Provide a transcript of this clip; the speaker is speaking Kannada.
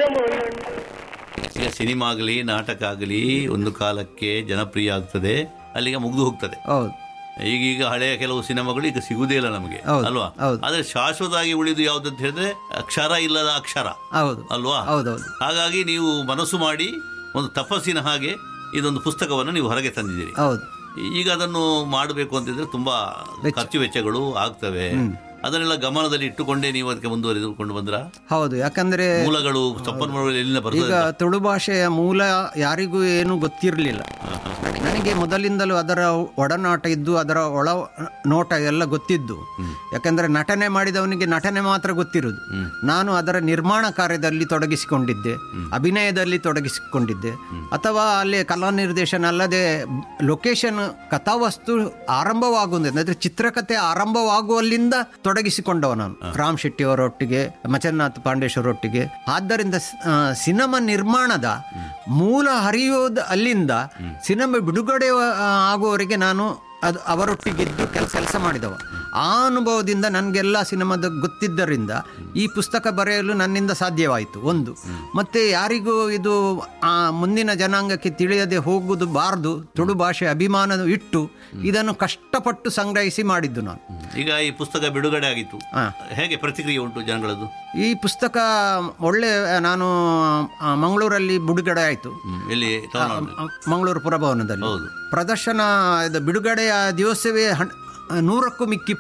ತುಂಬ ಒಳ್ಳುಂಟು ಈಗ ಸಿನಿಮಾ ಆಗಲಿ ನಾಟಕ ಆಗಲಿ ಒಂದು ಕಾಲಕ್ಕೆ ಜನಪ್ರಿಯ ಆಗ್ತದೆ ಅಲ್ಲಿಗೆ ಮುಗ್ದು ಹೋಗ್ತದೆ ಹೌದು ಈಗೀಗ ಹಳೆಯ ಕೆಲವು ಸಿನಿಮಾಗಳು ಈಗ ಸಿಗುವುದೇ ಇಲ್ಲ ನಮಗೆ ಹೌದು, ಅಲ್ವಾ ಹೌದು. ಆದ್ರೆ ಶಾಶ್ವತವಾಗಿ ಉಳಿದು ಯಾವ್ದಂತ ಹೇಳಿದ್ರೆ ಅಕ್ಷರ ಇಲ್ಲದ ಅಕ್ಷರ ಹೌದು ಅಲ್ವಾ ಹೌದೌದು ಹಾಗಾಗಿ ನೀವು ಮನಸ್ಸು ಮಾಡಿ ಒಂದು ತಪಸ್ಸಿನ ಹಾಗೆ ಇದೊಂದು ಪುಸ್ತಕವನ್ನು ನೀವು ಹೊರಗೆ ತಂದಿದ್ದೀರಿ ಹೌದು ಈಗ ಅದನ್ನು ಮಾಡಬೇಕು ಅಂತಿದ್ರೆ ತುಂಬಾ ಖರ್ಚು ವೆಚ್ಚಗಳು ಆಗ್ತವೆ ಅದನ್ನೆಲ್ಲ ಗಮನದಲ್ಲಿ ಇಟ್ಟುಕೊಂಡೇ ನೀವು ಅದಕ್ಕೆ ಮುಂದುವರಿದುಕೊಂಡು ಬಂದ್ರ ಹೌದು ಯಾಕಂದ್ರೆ ಮೂಲಗಳು ಸಂಪನ್ಮೂಲಗಳು ಎಲ್ಲಿಂದ ಈಗ ಬರ್ತದೆ ತುಳು ಭಾಷೆಯ ಮೂಲ ಯಾರಿಗೂ ಏನು ಗೊತ್ತಿರಲಿಲ್ಲ ನನಗೆ ಮೊದಲಿಂದಲೂ ಅದರ ಒಡನಾಟ ಇದ್ದು ಅದರ ಒಳ ನೋಟ ಎಲ್ಲ ಗೊತ್ತಿದ್ದು ಯಾಕಂದ್ರೆ ನಟನೆ ಮಾಡಿದವನಿಗೆ ನಟನೆ ಮಾತ್ರ ಗೊತ್ತಿರುವುದು ನಾನು ಅದರ ನಿರ್ಮಾಣ ಕಾರ್ಯದಲ್ಲಿ ತೊಡಗಿಸಿಕೊಂಡಿದ್ದೆ ಅಭಿನಯದಲ್ಲಿ ತೊಡಗಿಸಿಕೊಂಡಿದ್ದೆ ಅಥವಾ ಅಲ್ಲಿ ಕಲಾ ನಿರ್ದೇಶನ ಅಲ್ಲದೆ ಲೊಕೇಶನ್ ಕಥಾವಸ್ತು ಆರಂಭವಾಗುವುದು ಅಂದರೆ ಚಿತ್ರಕಥೆ ಆರಂಭವಾಗುವಲ್ಲಿಂದ ತೊಡಗಿಸಿಕೊಂಡವ ನಾನು ರಾಮ್ ಶೆಟ್ಟಿ ಅವರೊಟ್ಟಿಗೆ ಮಚನ್ನಾಥ್ ಪಾಂಡೇಶ್ವರೊಟ್ಟಿಗೆ ಆದ್ದರಿಂದ ಸ್- ಆ, ಸಿನಿಮಾ ನಿರ್ಮಾಣದ ಮೂಲ ಹರಿಯೋದು ಅಲ್ಲಿಂದ ಸಿನಿಮಾ ಬಿಡುಗಡೆ ಆ, ಆಗುವವರೆಗೆ ನಾನು ಅದು ಅವರೊಟ್ಟಿಗಿದ್ದು ಕೆಲಸ ಕೆಲಸ ಮಾಡಿದವ ಆ ಅನುಭವದಿಂದ ನನಗೆಲ್ಲ ಸಿನಿಮಾದ ಗೊತ್ತಿದ್ದರಿಂದ ಈ ಪುಸ್ತಕ ಬರೆಯಲು ನನ್ನಿಂದ ಸಾಧ್ಯವಾಯಿತು ಒಂದು ಮತ್ತೆ ಯಾರಿಗೂ ಇದು ಆ ಮುಂದಿನ ಜನಾಂಗಕ್ಕೆ ತಿಳಿಯದೆ ಹೋಗುವುದು ಬಾರದು ತುಳು ಭಾಷೆ ಅಭಿಮಾನ ಇಟ್ಟು ಇದನ್ನು ಕಷ್ಟಪಟ್ಟು ಸಂಗ್ರಹಿಸಿ ಮಾಡಿದ್ದು ನಾನು ಈಗ ಈ ಪುಸ್ತಕ ಬಿಡುಗಡೆ ಆಗಿತ್ತು ಹಾ. ಹೇಗೆ ಪ್ರತಿಕ್ರಿಯೆ ಉಂಟು ಜನಗಳದ್ದು ಈ ಪುಸ್ತಕ ಒಳ್ಳೆ ನಾನು ಆ, ಮಂಗಳೂರಲ್ಲಿ ಬಿಡುಗಡೆ ಆಯಿತು ಹ್ಮ್. ಎಲ್ಲಿ ಟೌನ್ ಮಂಗಳೂರು ಪುರಭವನದಲ್ಲಿ ಹೌದು ಪ್ರದರ್ಶನ ಇದು ಬಿಡುಗಡೆಯ ದಿವಸವೇ ಹಣ್ ನೂರಕ್ಕೂ ಮಿಕ್ಕಿ